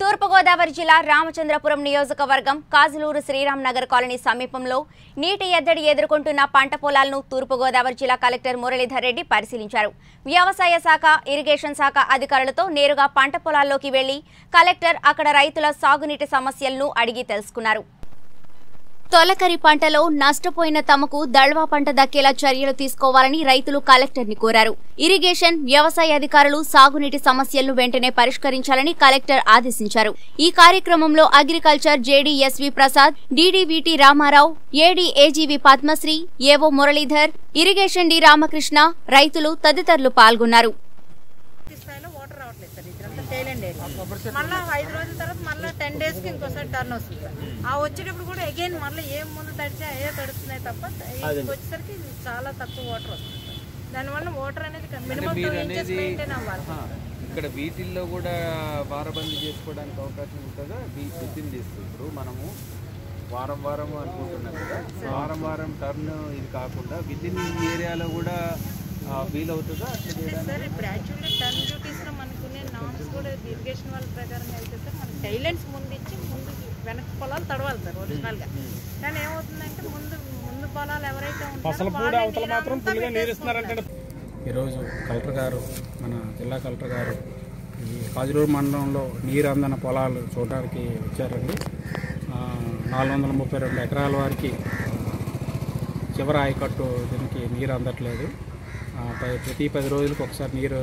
తూర్పుగోదావరి జిల్లా రామచంద్రపురం నియోజకవర్గం కాజులూరు శ్రీరామ్ నగర్ కాలనీ సమీపంలో నీటి ఎద్దడి ఎదుర్కొంటున్న పంట పొలాలను తూర్పుగోదావరి జిల్లా కలెక్టర్ మురళీధర్ రెడ్డి పరిశీలించారు వ్యవసాయ శాఖ ఇరిగేషన్ శాఖ అధికారులతో నేరుగా పంట పొలాల్లోకి వెళ్లి కలెక్టర్ అక్కడ రైతుల సాగునీటి సమస్యలను అడిగి తెలుసుకున్నారు తొలకరి పంటలో నష్టపోయిన తమకు దళ్వా పంట దక్కేలా చర్యలు తీసుకోవాలని రైతులు కలెక్టర్ని కోరారు ఇరిగేషన్ వ్యవసాయ అధికారులు సాగునీటి సమస్యలను వెంటనే పరిష్కరించాలని కలెక్టర్ ఆదేశించారు ఈ కార్యక్రమంలో agriculture JD SV Prasad DDVT Ramarao AD AGV Padmasri AO Muralidhar irrigation D Ramakrishna రైతులు తదితరులు పాల్గొన్నారు పూర్తి స్థాయిలో వాటర్ రావట్లేదు సార్ ఇదంతా టైలెండ్ ఏరియా మళ్ళీ ఐదు రోజుల తర్వాత మళ్ళీ టెన్ డేస్కి ఇంకోసారి టర్న్ వస్తుంది సార్ ఆ వచ్చేటప్పుడు కూడా అగైన్ మళ్ళీ ఏం ముందు తడిచా అయ్యే తడుస్తున్నాయి తప్ప ఇక్కడికి వచ్చేసరికి ఇది చాలా తక్కువ వాటర్ వస్తుంది సార్ దానివల్ల వాటర్ అనేది మినిమం టూ ఇంచెస్ మెయింటైన్ అవ్వాలి ఆ, ఇక్కడ వీటిల్లో కూడా వారబందీ చేసుకోవడానికి అవకాశం ఉంటుందా విత్ ఇన్ దిస్ ఇప్పుడు మనము వారం వారం అనుకుంటున్నాం కదా వారం వారం టర్న్ ఇది కాకుండా విత్ ఇన్ ఈ ఏరియాలో కూడా వీల్ అవుతుందా అట్లా చేయడానికి సార్ ఇప్పుడు యాక్చువల్గా టర్న్ డ్యూటీస్లో మనకునే నామ్స్ కూడా ఇరిగేషన్ వాళ్ళ ప్రకారం అయితే సార్ మనకి టైలెంట్స్ ముందు ఇచ్చి ముందు వెనక పొలాలు తడవాలి సార్ ఒరిజినల్గా కానీ ఏమవుతుందంటే ముందు ముందు పొలాలు ఎవరైతే ఉంటారో వాళ్ళే నీరంతా పెట్టేసుకుంటున్నారు. ఈరోజు కలెక్టర్ గారు మన జిల్లా కలెక్టర్ గారు ఈ కాజులూరు మండలంలో నీరు అందని పొలాలు చూడడానికి వచ్చారండి ఆ, నాలుగు వందల ముప్పై రెండు ఎకరాల వారికి చివరి ఆయకట్టు దీనికి నీరు అందట్లేదు ఆ, ప- ప్రతి పది రోజులకు ఒకసారి నీరు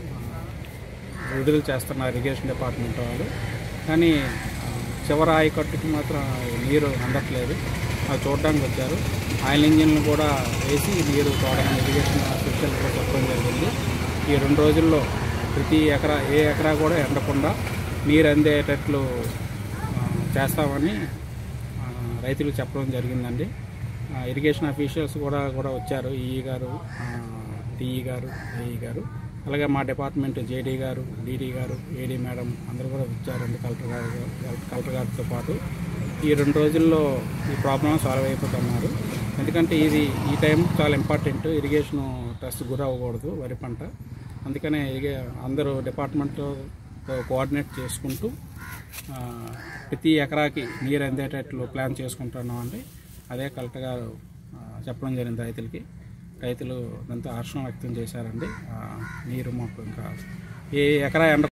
ఆ, విడుదల చేస్తున్నారు ఇరిగేషన్ డిపార్ట్మెంట్ వాళ్ళు కానీ ఆ, చివరి ఆయకట్టుకి మాత్రం నీరు అందట్లేదు అది చూడడానికి వచ్చారు ఆయిల్ ఇంజిన్లు కూడా వేసి నీరు తోడని ఇరిగేషన్ అఫీషియల్ కూడా చెప్పడం జరిగింది ఈ రెండు రోజుల్లో ప్రతి ఎకరా ఏ ఎకరా కూడా ఎండకుండా నీరు అందేటట్లు ఆ, చేస్తామని ఆ, రైతులకు చెప్పడం జరిగిందండి ఆ, ఇరిగేషన్ అఫీషియల్స్ కూడా కూడా వచ్చారు ఈఈ గారు డిఈ గారు ఏఈ గారు అలాగే మా డిపార్ట్మెంట్ జేడీ గారు డీడీ గారు ఏడీ మేడం అందరూ కూడా వచ్చారండి కలెక్టర్ గారు కలెక్టర్ గారితో పాటు ఈ రెండు రోజుల్లో ఈ ప్రాబ్లం సాల్వ్ అయిపోతున్నారు ఎందుకంటే ఇది ఈ టైం చాలా ఇంపార్టెంట్ ఇరిగేషన్ టెస్ట్ గురి అవ్వకూడదు వరి పంట అందుకనే ఇరిగే అందరూ డిపార్ట్మెంట్తో కోఆర్డినేట్ చేసుకుంటూ ఆ, ప్రతి ఎకరాకి నీరు అందేటట్లు ప్లాన్ చేసుకుంటున్నాం అండి అదే కలెక్టర్ గారు ఆ, చెప్పడం జరిగింది రైతులకి రైతులు ఎంతో హర్షం వ్యక్తం చేశారండి ఆ, నీరు మాకు ఇంకా ఏ ఎకరా ఎండ